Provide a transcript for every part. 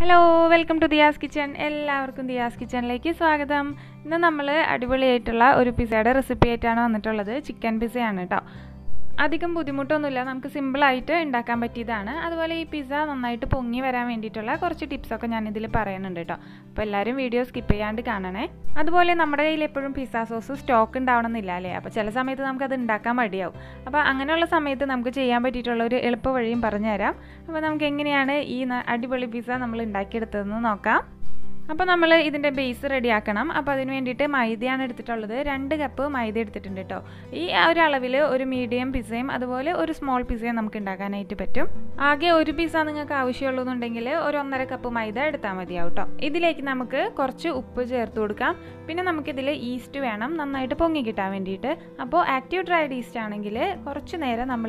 hello welcome to Diya's kitchen എല്ലാവർക്കും ദിയാസ് കിച്ചണിലേക്ക് സ്വാഗതം ഇന്ന് നമ്മൾ അടിപൊളിയായിട്ടുള്ള ഒരു പിസയുടെ റെസിപ്പി ആയിട്ടാണ് വന്നിട്ടുള്ളത് ചിക്കൻ പിസയാണ് കേട്ടോ അധികം ബുദ്ധിമുട്ടൊന്നുമില്ല നമുക്ക് സിമ്പിളായിട്ട് ഉണ്ടാക്കാൻ പറ്റിയതാണ് അതുപോലെ ഈ പിസ്സ നന്നായിട്ട് പൊങ്ങി വരാൻ വേണ്ടിയിട്ടുള്ള കുറച്ച് ടിപ്സൊക്കെ ഞാനിതിൽ പറയുന്നുണ്ട് കേട്ടോ അപ്പോൾ എല്ലാവരും വീഡിയോ സ്കിപ്പ് ചെയ്യാണ്ട് കാണണേ അതുപോലെ നമ്മുടെ കയ്യിൽ എപ്പോഴും പിസ്സ സോസ് സ്റ്റോക്ക് ഉണ്ടാവണമെന്നില്ല അല്ലേ അപ്പോൾ ചില സമയത്ത് നമുക്കത് ഉണ്ടാക്കാൻ മടിയാവും അപ്പോൾ അങ്ങനെയുള്ള സമയത്ത് നമുക്ക് ചെയ്യാൻ പറ്റിയിട്ടുള്ള ഒരു എളുപ്പ വഴിയും പറഞ്ഞുതരാം അപ്പോൾ നമുക്ക് എങ്ങനെയാണ് ഈ ന- അടിപൊളി പിസ്സ നമ്മൾ ഉണ്ടാക്കിയെടുത്തതെന്ന് നോക്കാം അപ്പോൾ നമ്മൾ ഇതിൻ്റെ ബേസ് റെഡിയാക്കണം അപ്പോൾ അതിന് വേണ്ടിയിട്ട് മൈദയാണ് എടുത്തിട്ടുള്ളത് രണ്ട് കപ്പ് മൈദ എടുത്തിട്ടുണ്ട് കേട്ടോ ഈ ആ ഒരു അളവിൽ ഒരു മീഡിയം പിസ്സയും അതുപോലെ ഒരു സ്മോൾ പിസ്സയും നമുക്ക് ഉണ്ടാക്കാനായിട്ട് പറ്റും ആകെ ഒരു പിസ്സ നിങ്ങൾക്ക് ആവശ്യമുള്ളൂ എന്നുണ്ടെങ്കിൽ ഒരു ഒന്നര കപ്പ് മൈദ എടുത്താൽ മതിയാവും കേട്ടോ ഇതിലേക്ക് നമുക്ക് കുറച്ച് ഉപ്പ് ചേർത്ത് കൊടുക്കാം പിന്നെ നമുക്കിതിൽ ഈസ്റ്റ് വേണം നന്നായിട്ട് പൊങ്ങി കിട്ടാൻ വേണ്ടിയിട്ട് അപ്പോൾ ആക്റ്റീവ് ഡ്രൈഡ് ഈസ്റ്റ് ആണെങ്കിൽ കുറച്ച് നേരം നമ്മൾ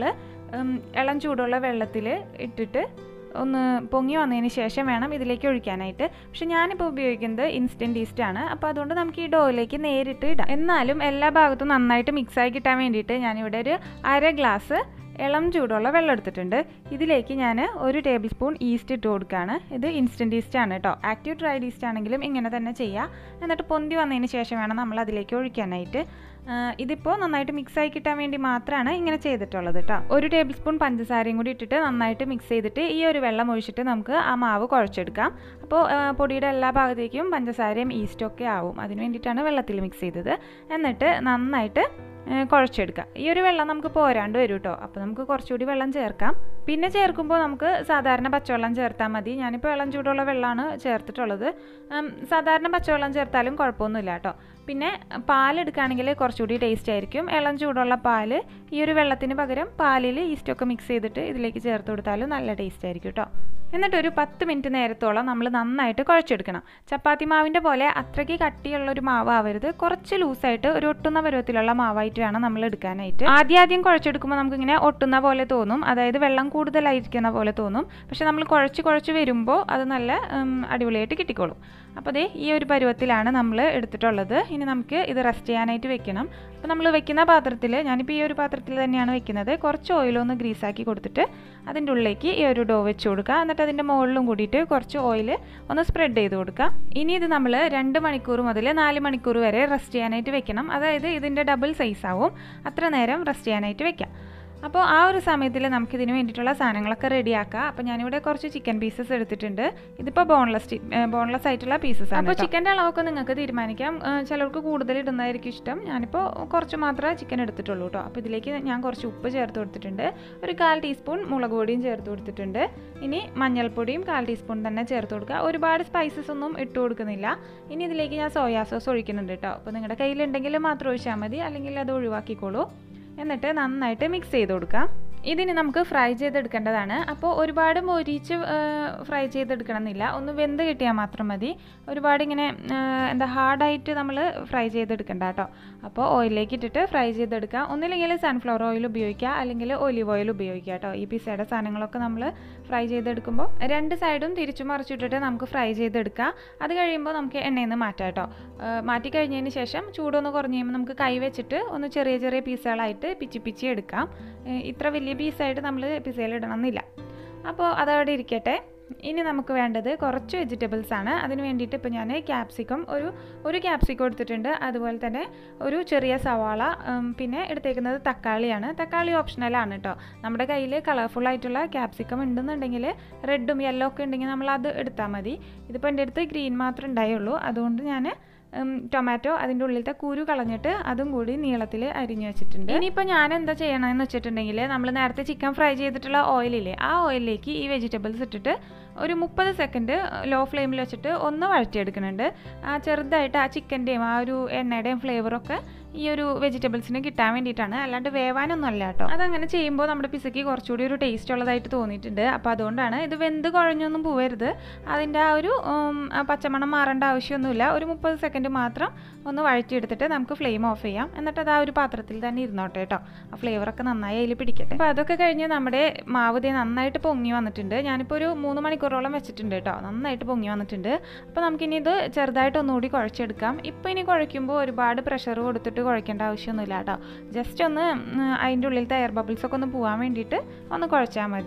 ഇളം ചൂടുള്ള വെള്ളത്തിൽ ഇട്ടിട്ട് ഒന്ന് പൊങ്ങി വന്നതിന് ശേഷം വേണം ഇതിലേക്ക് ഒഴിക്കാനായിട്ട് പക്ഷെ ഞാനിപ്പോൾ ഉപയോഗിക്കുന്നത് ഇൻസ്റ്റൻറ്റ് ഈസ്റ്റ് ആണ് അപ്പോൾ അതുകൊണ്ട് നമുക്ക് ഈ ഡോയിലേക്ക് നേരിട്ട് ഇടാം എന്നാലും എല്ലാ ഭാഗത്തും നന്നായിട്ട് മിക്സായി കിട്ടാൻ വേണ്ടിയിട്ട് ഞാനിവിടെ ഒരു അര ഗ്ലാസ് ഇളം ചൂടുള്ള വെള്ളം എടുത്തിട്ടുണ്ട് ഇതിലേക്ക് ഞാൻ ഒരു ടേബിൾ സ്പൂൺ ഈസ്റ്റ് ഇട്ട് കൊടുക്കുകയാണ് ഇത് ഇൻസ്റ്റൻറ്റ് ഈസ്റ്റ് ആണ് കേട്ടോ ആക്റ്റീവ് ഡ്രൈഡ് ഈസ്റ്റ് ആണെങ്കിലും ഇങ്ങനെ തന്നെ ചെയ്യാം എന്നിട്ട് പൊന്തി വന്നതിന് ശേഷം വേണം നമ്മൾ അതിലേക്ക് ഒഴിക്കാനായിട്ട് ഇതിപ്പോൾ നന്നായിട്ട് മിക്സ് ആയി കിട്ടാൻ വേണ്ടി മാത്രമാണ് ഇങ്ങനെ ചെയ്തിട്ടുള്ളത് കേട്ടോ ഒരു ടേബിൾ സ്പൂൺ പഞ്ചസാരയും കൂടി ഇട്ടിട്ട് നന്നായിട്ട് മിക്സ് ചെയ്തിട്ട് ഈ ഒരു വെള്ളം ഒഴിച്ചിട്ട് നമുക്ക് ആ മാവ് കുഴച്ചെടുക്കാം അപ്പോൾ പൊടിയുടെ എല്ലാ ഭാഗത്തേക്കും പഞ്ചസാരയും ഈസ്റ്റും ഒക്കെ ആവും അതിന് വേണ്ടിയിട്ടാണ് വെള്ളത്തിൽ മിക്സ് ചെയ്തത് എന്നിട്ട് നന്നായിട്ട് കുഴച്ചെടുക്കുക ഈ ഒരു വെള്ളം നമുക്ക് പോരാണ്ട് വരും കേട്ടോ അപ്പോൾ നമുക്ക് കുറച്ചുകൂടി വെള്ളം ചേർക്കാം പിന്നെ ചേർക്കുമ്പോൾ നമുക്ക് സാധാരണ പച്ചവെള്ളം ചേർത്താൽ മതി ഞാനിപ്പോൾ ഇളം ചൂടുള്ള വെള്ളമാണ് ചേർത്തിട്ടുള്ളത് സാധാരണ പച്ചവെള്ളം ചേർത്താലും കുഴപ്പമൊന്നുമില്ല കേട്ടോ പിന്നെ പാലെടുക്കുകയാണെങ്കിൽ കുറച്ചുകൂടി ടേസ്റ്റ് ആയിരിക്കും ഇളം ചൂടുള്ള പാല് ഈ ഒരു വെള്ളത്തിന് പകരം പാലിൽ ഈസ്റ്റൊക്കെ മിക്സ് ചെയ്തിട്ട് ഇതിലേക്ക് ചേർത്ത് കൊടുത്താലും നല്ല ടേസ്റ്റ് ആയിരിക്കും കേട്ടോ എന്നിട്ട് ഒരു പത്ത് മിനിറ്റ് നേരത്തോളം നമ്മൾ നന്നായിട്ട് കുഴച്ചെടുക്കണം ചപ്പാത്തി മാവിൻ്റെ പോലെ അത്രയ്ക്ക് കട്ടിയുള്ള ഒരു മാവ് ആവരുത് കുറച്ച് ലൂസായിട്ട് ഒരു ഒട്ടുന്ന പരുവത്തിലുള്ള മാവായിട്ട് വേണം നമ്മൾ എടുക്കാനായിട്ട് ആദ്യം ആദ്യം കുഴച്ചെടുക്കുമ്പോൾ നമുക്കിങ്ങനെ ഒട്ടുന്ന പോലെ തോന്നും അതായത് വെള്ളം കൂടുതലായിരിക്കുന്ന പോലെ തോന്നും പക്ഷെ നമ്മൾ കുഴച്ച് കുഴച്ച് വരുമ്പോൾ അത് നല്ല അടിപൊളിയായിട്ട് കിട്ടിക്കോളും അപ്പോൾ ദേ ഈ ഒരു പരുവത്തിലാണ് നമ്മൾ എടുത്തിട്ടുള്ളത് ഇനി നമുക്ക് ഇത് റെസ്റ്റ് ചെയ്യാനായിട്ട് വെക്കണം അപ്പോൾ നമ്മൾ വെക്കുന്ന പാത്രത്തിൽ ഞാനിപ്പോൾ ഈ ഒരു പാത്രത്തിൽ തന്നെയാണ് വെക്കുന്നത് കുറച്ച് ഓയിലൊന്ന് ഗ്രീസാക്കി കൊടുത്തിട്ട് അതിൻ്റെ ഉള്ളിലേക്ക് ഈ ഒരു ഡോ വെച്ച് കൊടുക്കുക എന്നിട്ട് അതിൻ്റെ മുകളിലും കൂടിയിട്ട് കുറച്ച് ഓയിൽ ഒന്ന് സ്പ്രെഡ് ചെയ്ത് കൊടുക്കുക ഇനി ഇത് നമ്മൾ രണ്ട് മണിക്കൂർ മുതൽ നാല് മണിക്കൂർ വരെ റെസ്റ്റ് ചെയ്യാനായിട്ട് വെക്കണം അതായത് ഇതിൻ്റെ ഡബിൾ സൈസ് ആവും അത്ര നേരം റെസ്റ്റ് ചെയ്യാനായിട്ട് വെക്കാം അപ്പോൾ ആ ഒരു സമയത്തിൽ നമുക്കിതിന് വേണ്ടിയിട്ടുള്ള സാധനങ്ങളൊക്കെ റെഡിയാക്കാം അപ്പോൾ ഞാനിവിടെ കുറച്ച് ചിക്കൻ പീസസ് എടുത്തിട്ടുണ്ട് ഇതിപ്പോൾ ബോൺലെസ് ബോൺലെസ് ആയിട്ടുള്ള പീസസ് ആണ് അപ്പോൾ ചിക്കൻ്റെ അളവൊക്കെ നിങ്ങൾക്ക് തീരുമാനിക്കാം ചിലർക്ക് കൂടുതൽ ഇടുന്നതായിരിക്കും ഇഷ്ടം ഞാനിപ്പോൾ കുറച്ച് മാത്രമേ ചിക്കൻ എടുത്തിട്ടുള്ളൂ കേട്ടോ അപ്പോൾ ഇതിലേക്ക് ഞാൻ കുറച്ച് ഉപ്പ് ചേർത്ത് കൊടുത്തിട്ടുണ്ട് ഒരു കാൽ ടീസ്പൂൺ മുളക് പൊടിയും ചേർത്ത് കൊടുത്തിട്ടുണ്ട് ഇനി മഞ്ഞൾപ്പൊടിയും കാൽ ടീസ്പൂൺ തന്നെ ചേർത്ത് കൊടുക്കുക ഒരുപാട് സ്പൈസസ് ഒന്നും ഇട്ട് കൊടുക്കുന്നില്ല ഇനി ഇതിലേക്ക് ഞാൻ സോയാ സോസ് ഒഴിക്കുന്നുണ്ട് കേട്ടോ അപ്പോൾ നിങ്ങളുടെ കയ്യിലുണ്ടെങ്കിൽ മാത്രം ഒഴിച്ചാൽ മതി അല്ലെങ്കിൽ അത് ഒഴിവാക്കിക്കോളൂ എന്നിട്ട് നന്നായിട്ട് മിക്സ് ചെയ്ത് കൊടുക്കാം ഇതിന് നമുക്ക് ഫ്രൈ ചെയ്തെടുക്കേണ്ടതാണ് അപ്പോൾ ഒരുപാട് മൊരിച്ച് ഫ്രൈ ചെയ്തെടുക്കണം എന്നില്ല ഒന്ന് വെന്ത് കിട്ടിയാൽ മാത്രം മതി ഒരുപാട് ഇങ്ങനെ എന്താ ഹാർഡായിട്ട് നമ്മൾ ഫ്രൈ ചെയ്തെടുക്കണ്ട കേട്ടോ അപ്പോൾ ഓയിലിലേക്ക് ഇട്ടിട്ട് ഫ്രൈ ചെയ്തെടുക്കുക ഒന്നില്ലെങ്കിൽ സൺഫ്ലവർ ഓയിൽ ഉപയോഗിക്കുക അല്ലെങ്കിൽ ഒലിവ് ഓയിൽ ഉപയോഗിക്കുക കേട്ടോ ഈ പിസയുടെ സാധനങ്ങളൊക്കെ നമ്മൾ ഫ്രൈ ചെയ്തെടുക്കുമ്പോൾ രണ്ട് സൈഡും തിരിച്ചു മറിച്ചിട്ടിട്ട് നമുക്ക് ഫ്രൈ ചെയ്തെടുക്കുക അത് കഴിയുമ്പോൾ നമുക്ക് എണ്ണയിൽ നിന്ന് മാറ്റാം കേട്ടോ മാറ്റി കഴിഞ്ഞതിന് ശേഷം ചൂടൊന്ന് കുറഞ്ഞ് കഴിയുമ്പോൾ നമുക്ക് കൈ വെച്ചിട്ട് ഒന്ന് ചെറിയ ചെറിയ പീസുകളായിട്ട് പിച്ചി പിച്ചി എടുക്കാം ഇത്ര വലിയ പീസായിട്ട് നമ്മൾ പിസയിൽ ഇടണമെന്നില്ല അപ്പോൾ അതവിടെ ഇരിക്കട്ടെ ഇനി നമുക്ക് വേണ്ടത് കുറച്ച് വെജിറ്റബിൾസ് ആണ് അതിന് വേണ്ടിയിട്ട് ഇപ്പോൾ ഞാൻ ക്യാപ്സിക്കം ഒരു ഒരു ക്യാപ്സിക്കം എടുത്തിട്ടുണ്ട് അതുപോലെ തന്നെ ഒരു ചെറിയ സവാള പിന്നെ എടുത്തേക്കുന്നത് തക്കാളിയാണ് തക്കാളി ഓപ്ഷണലാണ് കേട്ടോ നമ്മുടെ കയ്യിൽ കളർഫുൾ ആയിട്ടുള്ള ക്യാപ്സിക്കം ഉണ്ടെന്നുണ്ടെങ്കിൽ റെഡും യെല്ലോ ഒക്കെ ഉണ്ടെങ്കിൽ നമ്മൾ അത് എടുത്താൽ മതി ഇതിപ്പോൾ എൻ്റെ അടുത്ത് ഗ്രീൻ മാത്രമേ ഉണ്ടായുള്ളൂ അതുകൊണ്ട് ഞാൻ ടൊമാറ്റോ അതിൻ്റെ ഉള്ളിലത്തെ കുരു കളഞ്ഞിട്ട് അതും കൂടി നീളത്തിൽ അരിഞ്ഞു വെച്ചിട്ടുണ്ട് ഇനിയിപ്പോൾ ഞാൻ എന്താ ചെയ്യണമെന്ന് വെച്ചിട്ടുണ്ടെങ്കിൽ നമ്മൾ നേരത്തെ ചിക്കൻ ഫ്രൈ ചെയ്തിട്ടുള്ള ഓയിലില്ലേ ആ ഓയിലിലേക്ക് ഈ വെജിറ്റബിൾസ് ഇട്ടിട്ട് ഒരു മുപ്പത് സെക്കൻഡ് ലോ ഫ്ലെയിമിൽ വെച്ചിട്ട് ഒന്ന് വഴറ്റിയെടുക്കുന്നുണ്ട് ആ ചെറുതായിട്ട് ആ ചിക്കൻ്റെയും ആ ഒരു എണ്ണയുടെയും ഫ്ലേവറൊക്കെ ഈ ഒരു വെജിറ്റബിൾസിന് കിട്ടാൻ വേണ്ടിയിട്ടാണ് അല്ലാണ്ട് വേവാനൊന്നും അല്ല കേട്ടോ അതങ്ങനെ ചെയ്യുമ്പോൾ നമ്മുടെ പിസയ്ക്ക് കുറച്ചുകൂടി ഒരു ടേസ്റ്റ് ഉള്ളതായിട്ട് തോന്നിയിട്ടുണ്ട് അപ്പോൾ അതുകൊണ്ടാണ് ഇത് വെന്ത് കുഴഞ്ഞൊന്നും പോവരുത് അതിൻ്റെ ആ ഒരു പച്ചമണം മാറേണ്ട ആവശ്യമൊന്നുമില്ല ഒരു മുപ്പത് സെക്കൻഡ് മാത്രം ഒന്ന് വഴറ്റിയെടുത്തിട്ട് നമുക്ക് ഫ്ലെയിം ഓഫ് ചെയ്യാം എന്നിട്ട് അത് ആ ഒരു പാത്രത്തിൽ തന്നെ ഇരുന്നോട്ടെ കേട്ടോ ആ ഫ്ലേവറൊക്കെ നന്നായി അതിൽ പിടിക്കട്ടെ അപ്പോൾ അതൊക്കെ കഴിഞ്ഞ് നമ്മുടെ മാവ് ദേ നന്നായിട്ട് പൊങ്ങി വന്നിട്ടുണ്ട് ഞാനിപ്പോൾ ഒരു മൂന്ന് മണിക്കൂറോളം വെച്ചിട്ടുണ്ട് കേട്ടോ നന്നായിട്ട് പൊങ്ങി വന്നിട്ടുണ്ട് അപ്പോൾ നമുക്കിനി ഇത് ചെറുതായിട്ട് ഒന്നുകൂടി കുഴച്ചെടുക്കാം ഇപ്പോൾ ഇനി കുഴയ്ക്കുമ്പോൾ ഒരുപാട് പ്രഷർ കൊടുത്തിട്ട് കുഴക്കേണ്ട ആവശ്യമൊന്നുമില്ല കേട്ടോ ജസ്റ്റ് ഒന്ന് അതിൻ്റെ ഉള്ളിലത്തെ എയർ ബബിൾസ് ഒക്കെ ഒന്ന് പോകാൻ വേണ്ടിയിട്ട് ഒന്ന് കുഴച്ചാൽ മതി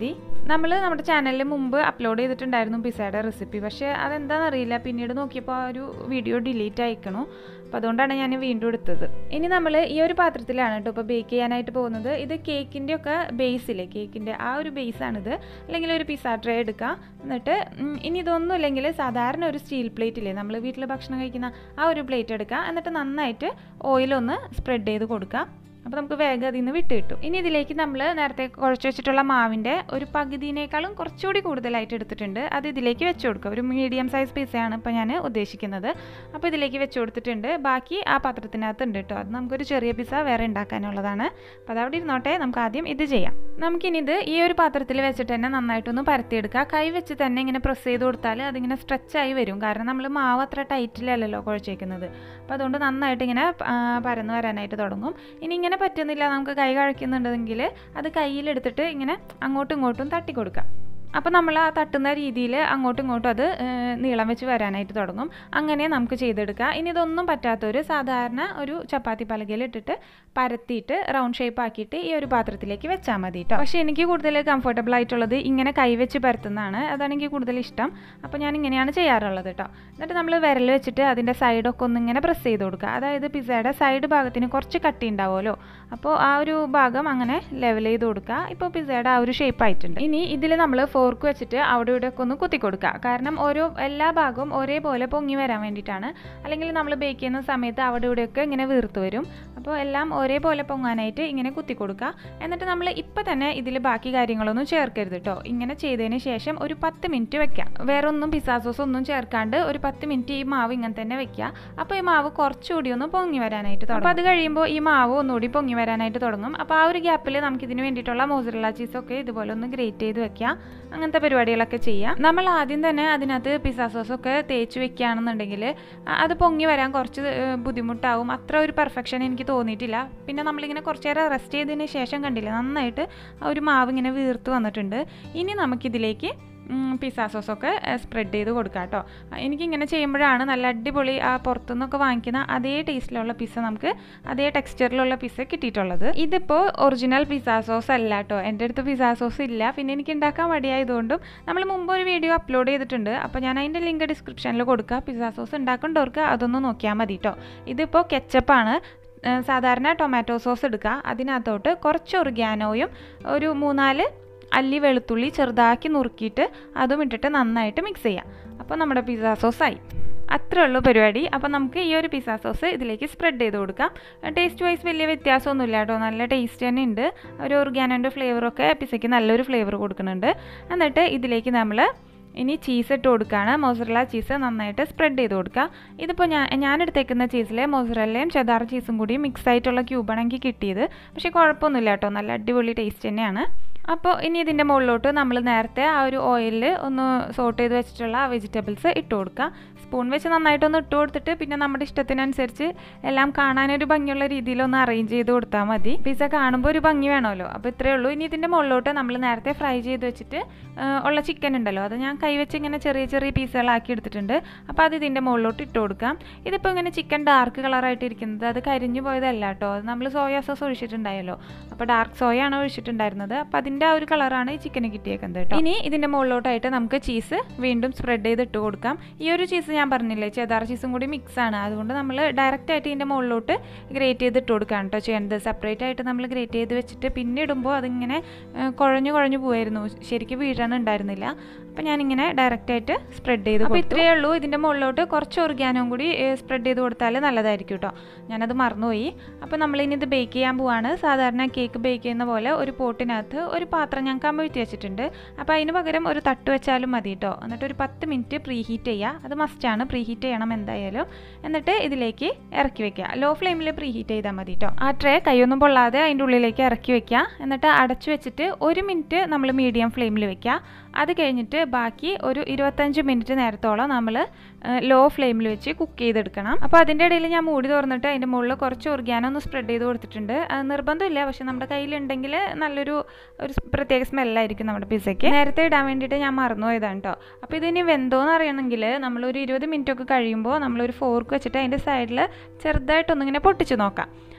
നമ്മൾ നമ്മുടെ ചാനലിൽ മുമ്പ് അപ്ലോഡ് ചെയ്തിട്ടുണ്ടായിരുന്നു പിസയുടെ റെസിപ്പി പക്ഷേ അതെന്താണെന്നറിയില്ല പിന്നീട് നോക്കിയപ്പോൾ ആ ഒരു വീഡിയോ ഡിലീറ്റ് അയക്കണു അപ്പോൾ അതുകൊണ്ടാണ് ഞാൻ വീണ്ടും എടുത്തത് ഇനി നമ്മൾ ഈ ഒരു പാത്രത്തിലാണ് കേട്ടോ ഇപ്പോൾ ബേക്ക് ചെയ്യാനായിട്ട് പോകുന്നത് ഇത് കേക്കിൻ്റെ ഒക്കെ ബേസിലെ കേക്കിൻ്റെ ആ ഒരു ബേസാണിത് അല്ലെങ്കിൽ ഒരു പിസ്സ ട്രേ എടുക്കുക എന്നിട്ട് ഉം, ഇനി ഇതൊന്നും ഇല്ലെങ്കിൽ സാധാരണ ഒരു സ്റ്റീൽ പ്ലേറ്റില്ലേ നമ്മൾ വീട്ടിൽ ഭക്ഷണം കഴിക്കുന്ന ആ ഒരു പ്ലേറ്റ് എടുക്കുക എന്നിട്ട് നന്നായിട്ട് ഓയിലൊന്ന് സ്പ്രെഡ് ചെയ്ത് കൊടുക്കുക അപ്പോൾ നമുക്ക് വേഗം അതിൽ നിന്ന് വിട്ട് കിട്ടും ഇനി ഇതിലേക്ക് നമ്മൾ നേരത്തെ കുഴച്ച് വെച്ചിട്ടുള്ള മാവിൻ്റെ ഒരു പകുതിനേക്കാളും കുറച്ചുകൂടി കൂടുതലായിട്ട് എടുത്തിട്ടുണ്ട് അത് ഇതിലേക്ക് വെച്ച് കൊടുക്കുക ഒരു മീഡിയം സൈസ് പിസയാണ് ഇപ്പോൾ ഞാൻ ഉദ്ദേശിക്കുന്നത് അപ്പോൾ ഇതിലേക്ക് വെച്ച് കൊടുത്തിട്ടുണ്ട് ബാക്കി ആ പാത്രത്തിനകത്ത് ഉണ്ട് കേട്ടോ അത് നമുക്കൊരു ചെറിയ പിസ വേറെ ഉണ്ടാക്കാനുള്ളതാണ് അപ്പോൾ അതവിടെ ഇരുന്നോട്ടെ നമുക്ക് ആദ്യം ഇത് ചെയ്യാം നമുക്കിനി ഇത് ഈ ഒരു പാത്രത്തിൽ വെച്ചിട്ട് തന്നെ നന്നായിട്ടൊന്ന് പരത്തിയെടുക്കുക കൈ വെച്ച് തന്നെ ഇങ്ങനെ പ്രസ് ചെയ്ത് കൊടുത്താൽ അതിങ്ങനെ സ്ട്രെച്ചായി വരും കാരണം നമ്മൾ മാവ് അത്ര ടൈറ്റിലല്ലല്ലോ കുഴച്ചേക്കുന്നത് അപ്പോൾ അതുകൊണ്ട് നന്നായിട്ട് ഇങ്ങനെ ആ, പരന്ന് വരാനായിട്ട് തുടങ്ങും ഇനി ഇങ്ങനെ പറ്റുന്നില്ല നമുക്ക് കൈ കഴിക്കുന്നുണ്ടെങ്കിൽ അത് കയ്യിലെടുത്തിട്ട് ഇങ്ങനെ അങ്ങോട്ടും ഇങ്ങോട്ടും തട്ടി കൊടുക്കാം അപ്പോൾ നമ്മൾ ആ തട്ടുന്ന രീതിയിൽ അങ്ങോട്ടും ഇങ്ങോട്ടും അത് ഏഹ്, നീളം വെച്ച് വരാനായിട്ട് തുടങ്ങും അങ്ങനെ നമുക്ക് ചെയ്തെടുക്കാം ഇനി ഇതൊന്നും പറ്റാത്തൊരു സാധാരണ ഒരു ചപ്പാത്തി പലകയിൽ ഇട്ടിട്ട് പരത്തിയിട്ട് റൗണ്ട് ഷേപ്പ് ആക്കിയിട്ട് ഈ ഒരു പാത്രത്തിലേക്ക് വെച്ചാൽ മതി കേട്ടോ പക്ഷേ എനിക്ക് കൂടുതൽ കംഫർട്ടബിൾ ആയിട്ടുള്ളത് ഇങ്ങനെ കൈവച്ച് പരത്തുന്നതാണ് അതാണ് എനിക്ക് കൂടുതൽ ഇഷ്ടം അപ്പോൾ ഞാൻ ഇങ്ങനെയാണ് ചെയ്യാറുള്ളത് കേട്ടോ എന്നിട്ട് നമ്മൾ വിരൽ വെച്ചിട്ട് അതിൻ്റെ സൈഡൊക്കെ ഒന്ന് ഇങ്ങനെ പ്രസ് ചെയ്ത് കൊടുക്കുക അതായത് പിസയുടെ സൈഡ് ഭാഗത്തിന് കുറച്ച് കട്ടി ഉണ്ടാവുമല്ലോ അപ്പോൾ ആ ഒരു ഭാഗം അങ്ങനെ ലെവൽ ചെയ്ത് കൊടുക്കുക ഇപ്പോൾ പിസയുടെ ആ ഒരു ഷേപ്പ് ആയിട്ടുണ്ട് ഇനി ഇതിൽ നമ്മൾ ഫോർക്ക് വെച്ചിട്ട് അവിടെ ഇവിടെ ഒക്കെ ഒന്ന് കുത്തി കൊടുക്കുക കാരണം ഓരോ എല്ലാ ഭാഗവും ഒരേപോലെ പൊങ്ങി വരാൻ വേണ്ടിയിട്ടാണ് അല്ലെങ്കിൽ നമ്മൾ ബേക്ക് ചെയ്യുന്ന സമയത്ത് അവിടെ ഇവിടെയൊക്കെ ഇങ്ങനെ വീർത്ത് വരും അപ്പോൾ എല്ലാം ഒരേപോലെ പൊങ്ങാനായിട്ട് ഇങ്ങനെ കുത്തി കൊടുക്കുക എന്നിട്ട് നമ്മൾ ഇപ്പം തന്നെ ഇതിൽ ബാക്കി കാര്യങ്ങളൊന്നും ചേർക്കരുത് കേട്ടോ ഇങ്ങനെ ചെയ്തതിന് ശേഷം ഒരു പത്ത് മിനിറ്റ് വെക്കാം വേറെ ഒന്നും പിസ്സ സോസ് ഒന്നും ചേർക്കാണ്ട് ഒരു പത്ത് മിനിറ്റ് ഈ മാവ് ഇങ്ങനെ തന്നെ വെക്കുക അപ്പോൾ ഈ മാവ് കുറച്ചുകൂടി ഒന്ന് പൊങ്ങി വരാനായിട്ട് തുടങ്ങും അപ്പോൾ അത് കഴിയുമ്പോൾ ഈ മാവ് ഒന്നുകൂടി പൊങ്ങി വരാനായിട്ട് തുടങ്ങും അപ്പോൾ ആ ഒരു ഗ്യാപ്പിൽ നമുക്ക് ഇതിന് വേണ്ടിയിട്ടുള്ള മോസറല്ല ചീസൊക്കെ ഇതുപോലെ ഒന്ന് ഗ്രേറ്റ് ചെയ്ത് വെക്കുക അങ്ങനത്തെ പരിപാടികളൊക്കെ ചെയ്യാം നമ്മൾ ആദ്യം തന്നെ അതിനകത്ത് പിസ്സ സോസൊക്കെ തേച്ച് വെക്കുകയാണെന്നുണ്ടെങ്കിൽ അ- അത് പൊങ്ങി വരാൻ കുറച്ച് ഏഹ്, ബുദ്ധിമുട്ടാവും അത്ര ഒരു പെർഫെക്ഷൻ എനിക്ക് തോന്നിയിട്ടില്ല പിന്നെ നമ്മളിങ്ങനെ കുറച്ച് നേരം റെസ്റ്റ് ചെയ്തതിന് ശേഷം കണ്ടില്ലേ നന്നായിട്ട് ആ ഒരു മാവ് ഇങ്ങനെ വീർത്ത് വന്നിട്ടുണ്ട് ഇനി നമുക്കിതിലേക്ക് പിസ്സ സോസൊക്കെ സ്പ്രെഡ് ചെയ്ത് കൊടുക്കാം കേട്ടോ എനിക്കിങ്ങനെ ചെയ്യുമ്പോഴാണ് നല്ല അടിപൊളി ആ പുറത്തുനിന്നൊക്കെ വാങ്ങിക്കുന്ന അതേ ടേസ്റ്റിലുള്ള പിസ്സ നമുക്ക് അതേ ടെക്സ്ചറിലുള്ള പിസ്സ കിട്ടിയിട്ടുള്ളത് ഇതിപ്പോൾ ഒറിജിനൽ പിസ്സ സോസ് അല്ല കേട്ടോ എൻ്റെ അടുത്ത് പിസ്സ സോസ് ഇല്ല പിന്നെ എനിക്ക് ഉണ്ടാക്കാൻ മടിയായതുകൊണ്ടും നമ്മൾ മുമ്പ് ഒരു വീഡിയോ അപ്ലോഡ് ചെയ്തിട്ടുണ്ട് അപ്പോൾ ഞാൻ അതിൻ്റെ ലിങ്ക് ഡിസ്ക്രിപ്ഷനിൽ കൊടുക്കുക പിസ്സ സോസ് ഉണ്ടാക്കേണ്ടവർക്ക് അതൊന്ന് നോക്കിയാൽ മതി കേട്ടോ ഇതിപ്പോൾ കെച്ചപ്പാണ് ഏഹ് സാധാരണ ടൊമാറ്റോ സോസ് എടുക്കുക അതിനകത്തോട്ട് കുറച്ച് ഒറിഗാനോയും ഒരു മൂന്നാല് അല്ലി വെളുത്തുള്ളി ചെറുതാക്കി നുറുക്കിയിട്ട് അതും ഇട്ടിട്ട് നന്നായിട്ട് മിക്സ് ചെയ്യാം അപ്പോൾ നമ്മുടെ പിസ്സ സോസ് ആയി അത്രേ ഉള്ളൂ പരിപാടി അപ്പോൾ നമുക്ക് ഈ ഒരു പിസ്സ സോസ് ഇതിലേക്ക് സ്പ്രെഡ് ചെയ്ത് കൊടുക്കാം ടേസ്റ്റ് വൈസ് വലിയ വ്യത്യാസമൊന്നുമില്ല കേട്ടോ നല്ല ടേസ്റ്റ് തന്നെ ഉണ്ട് ഒരു ഒർഗാനോൻ്റെ ഫ്ലേവറൊക്കെ പിസ്സയ്ക്ക് നല്ലൊരു ഫ്ലേവർ കൊടുക്കുന്നുണ്ട് എന്നിട്ട് ഇതിലേക്ക് നമ്മൾ ഇനി ചീസ് ഇട്ട് കൊടുക്കുകയാണ് മൊസറല്ല ചീസ് നന്നായിട്ട് സ്പ്രെഡ് ചെയ്ത് കൊടുക്കുക ഇതിപ്പോൾ ഞാൻ ഞാൻ എടുത്തേക്കുന്ന ചീസിൽ മൊസറല്ലയും ചെതാർ ചീസും കൂടി മിക്സ് ആയിട്ടുള്ള ക്യൂബാണ് എനിക്ക് കിട്ടിയത് പക്ഷേ കുഴപ്പമൊന്നുമില്ല കേട്ടോ നല്ല അടിപൊളി ടേസ്റ്റ് തന്നെയാണ് അപ്പോൾ ഇനി ഇതിൻ്റെ മുകളിലോട്ട് നമ്മൾ നേരത്തെ ആ ഒരു ഓയിലിൽ ഒന്ന് സോട്ട് ചെയ്ത് വെച്ചിട്ടുള്ള ആ വെജിറ്റബിൾസ് ഇട്ട് കൊടുക്കുക സ്പൂൺ വെച്ച് നന്നായിട്ടൊന്ന് ഇട്ട് കൊടുത്തിട്ട് പിന്നെ നമ്മുടെ ഇഷ്ടത്തിനനുസരിച്ച് എല്ലാം കാണാനൊരു ഭംഗിയുള്ള രീതിയിലൊന്ന് അറേഞ്ച് ചെയ്ത് കൊടുത്താൽ മതി പിസ്സ കാണുമ്പോൾ ഒരു ഭംഗി വേണമല്ലോ അപ്പോൾ ഇത്രയേ ഉള്ളൂ ഇനി ഇതിൻ്റെ മുകളിലോട്ട് നമ്മൾ നേരത്തെ ഫ്രൈ ചെയ്ത് വെച്ചിട്ട് ആ, ഉള്ള ചിക്കൻ ഉണ്ടല്ലോ അത് ഞാൻ കൈവച്ച് ഇങ്ങനെ ചെറിയ ചെറിയ പീസുകളാക്കി എടുത്തിട്ടുണ്ട് അപ്പോൾ അത് ഇതിൻ്റെ മുകളിലോട്ട് ഇട്ട് കൊടുക്കാം ഇതിപ്പോൾ ഇങ്ങനെ ചിക്കൻ ഡാർക്ക് കളറായിട്ട് ഇരിക്കുന്നത് അത് കരിഞ്ഞു പോയതല്ല കേട്ടോ അത് നമ്മൾ സോയ സോസ് ഒഴിച്ചിട്ടുണ്ടായല്ലോ അപ്പോൾ ഡാർക്ക് സോയ ആണ് ഒഴിച്ചിട്ടുണ്ടായിരുന്നത് അപ്പോൾ അതിൻ്റെ ആ ഒരു കളറാണ് ഈ ചിക്കന് കിട്ടിയേക്കുന്നത് കേട്ടോ ഇനി ഇതിൻ്റെ മുകളിലോട്ടായിട്ട് നമുക്ക് ചീസ് വീണ്ടും സ്പ്രെഡ് ചെയ്ത് ഇട്ട് കൊടുക്കാം ഈ ഒരു ചീസ് ഞാൻ പറഞ്ഞില്ലേ ചെതാർ ചീസും കൂടി മിക്സ് ആണ് അതുകൊണ്ട് നമ്മൾ ഡയറക്റ്റ് ആയിട്ട് ഇതിൻ്റെ മുകളിലോട്ട് ഗ്രേറ്റ് ചെയ്ത് ഇട്ട് കൊടുക്കാം കേട്ടോ ചെയ്യേണ്ടത് സെപ്പറേറ്റ് ആയിട്ട് നമ്മൾ ഗ്രേറ്റ് ചെയ്ത് വെച്ചിട്ട് പിന്നെ ഇടുമ്പോൾ അതിങ്ങനെ ഏഹ്, കുഴഞ്ഞു കുഴഞ്ഞു പോയായിരുന്നു ശരിക്കും വീഴാൻ ഉണ്ടായിരുന്നില്ല അപ്പോൾ ഞാനിങ്ങനെ ഡയറക്റ്റ് ആയിട്ട് സ്പ്രെഡ് ചെയ്ത് അപ്പോൾ ഇത്രയേ ഉള്ളൂ ഇതിൻ്റെ മുകളിലോട്ട് കുറച്ച് ഒർഗാനവും കൂടി സ്പ്രെഡ് ചെയ്ത് കൊടുത്താൽ നല്ലതായിരിക്കും കേട്ടോ ഞാനത് മറന്നുപോയി അപ്പോൾ നമ്മളിനി ഇത് ബേക്ക് ചെയ്യാൻ പോവാണ് സാധാരണ കേക്ക് ബേക്ക് ചെയ്യുന്ന പോലെ ഒരു പോട്ടിനകത്ത് ഒരു പാത്രം ഞാൻ കമഴ്ത്തി വെച്ചിട്ടുണ്ട് അപ്പോൾ അതിന് പകരം ഒരു തട്ട് വെച്ചാലും മതി കേട്ടോ എന്നിട്ട് ഒരു പത്ത് മിനിറ്റ് പ്രീ ഹീറ്റ് ചെയ്യുക അത് മസ്റ്റാണ് പ്രീ ഹീറ്റ് ചെയ്യണം എന്തായാലും എന്നിട്ട് ഇതിലേക്ക് ഇറക്കി വെക്കുക ലോ ഫ്ലെയിമിൽ പ്രീ ഹീറ്റ് ചെയ്താൽ മതി കേട്ടോ ആ ട്രേ കൈയൊന്നും പൊള്ളാതെ അതിൻ്റെ ഉള്ളിലേക്ക് ഇറക്കി വെക്കുക എന്നിട്ട് അടച്ചു വെച്ചിട്ട് ഒരു മിനിറ്റ് നമ്മൾ മീഡിയം ഫ്ലെയിമിൽ വെക്കുക അത് കഴിഞ്ഞിട്ട് ബാക്കി ഒരു ഇരുപത്തഞ്ച് മിനിറ്റ് നേരത്തോളം നമ്മൾ ലോ ഫ്ലെയിമിൽ വെച്ച് കുക്ക് ചെയ്തെടുക്കണം അപ്പോൾ അതിൻ്റെ ഇടയിൽ ഞാൻ മൂടി തുറന്നിട്ട് അതിൻ്റെ മുകളിൽ കുറച്ച് ഒർഗാനോ ഒന്ന് സ്പ്രെഡ് ചെയ്ത് കൊടുത്തിട്ടുണ്ട് അത് നിർബന്ധമില്ല പക്ഷെ നമ്മുടെ കയ്യിലുണ്ടെങ്കിൽ നല്ലൊരു ഒരു പ്രത്യേക സ്മെല്ലായിരിക്കും നമ്മുടെ പിസയ്ക്ക് നേരത്തെ ഇടാൻ വേണ്ടിയിട്ട് ഞാൻ മറന്നുപോയതാണ് കേട്ടോ അപ്പോൾ ഇതിനി വെന്തോന്ന് അറിയണമെങ്കിൽ നമ്മളൊരു ഇരുപത് മിനിറ്റ് ഒക്കെ കഴിയുമ്പോൾ നമ്മളൊരു ഫോർക്ക് വെച്ചിട്ട് അതിൻ്റെ സൈഡിൽ ചെറുതായിട്ടൊന്നിങ്ങനെ പൊട്ടിച്ച് നോക്കാം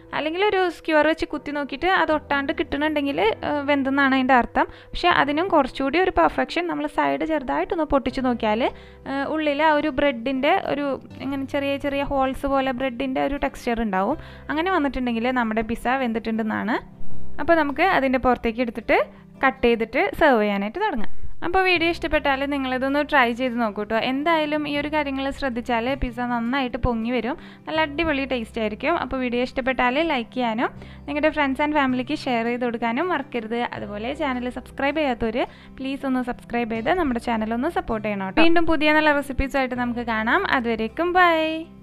അല്ലെങ്കിൽ ഒരു സ്ക്യൂർ വെച്ച് കുത്തി നോക്കിയിട്ട് അത് ഒട്ടാണ്ട് കിട്ടുന്നുണ്ടെങ്കിൽ വെന്തെന്നാണ് അതിൻ്റെ അർത്ഥം പക്ഷേ അതിനും കുറച്ചുകൂടി ഒരു പെർഫെക്ഷൻ നമ്മൾ സൈഡ് ചെറുതായിട്ടൊന്ന് പൊട്ടിച്ച് നോക്കിയാൽ ഉള്ളിൽ ആ ഒരു ബ്രെഡിൻ്റെ ഒരു ഇങ്ങനെ ചെറിയ ചെറിയ ഹോൾസ് പോലെ ബ്രെഡിൻ്റെ ഒരു ടെക്സ്ചർ ഉണ്ടാവും അങ്ങനെ വന്നിട്ടുണ്ടെങ്കിൽ നമ്മുടെ പിസ്സ വെന്തിട്ടുണ്ടെന്നാണ് അപ്പോൾ നമുക്ക് അതിൻ്റെ പുറത്തേക്ക് എടുത്തിട്ട് കട്ട് ചെയ്തിട്ട് സെർവ് ചെയ്യാനായിട്ട് തുടങ്ങാം അപ്പോൾ വീഡിയോ ഇഷ്ടപ്പെട്ടാൽ നിങ്ങളിതൊന്ന് ട്രൈ ചെയ്ത് നോക്കൂ കേട്ടോ എന്തായാലും ഈ ഒരു കാര്യങ്ങൾ ശ്രദ്ധിച്ചാൽ പിസ്സ നന്നായിട്ട് പൊങ്ങി വരും നല്ല അടിപൊളി ടേസ്റ്റ് ആയിരിക്കും അപ്പോൾ വീഡിയോ ഇഷ്ടപ്പെട്ടാൽ ലൈക്ക് ചെയ്യാനും നിങ്ങളുടെ ഫ്രണ്ട്സ് ആൻഡ് ഫാമിലിക്ക് ഷെയർ ചെയ്ത് കൊടുക്കാനും മറക്കരുത് അതുപോലെ ചാനൽ സബ്സ്ക്രൈബ് ചെയ്യാത്തവർ പ്ലീസ് ഒന്ന് സബ്സ്ക്രൈബ് ചെയ്ത് നമ്മുടെ ചാനൽ ഒന്ന് സപ്പോർട്ട് ചെയ്യണം കേട്ടോ വീണ്ടും പുതിയ നല്ല റെസിപ്പീസായിട്ട് നമുക്ക് കാണാം അതുവരേക്കും ബൈ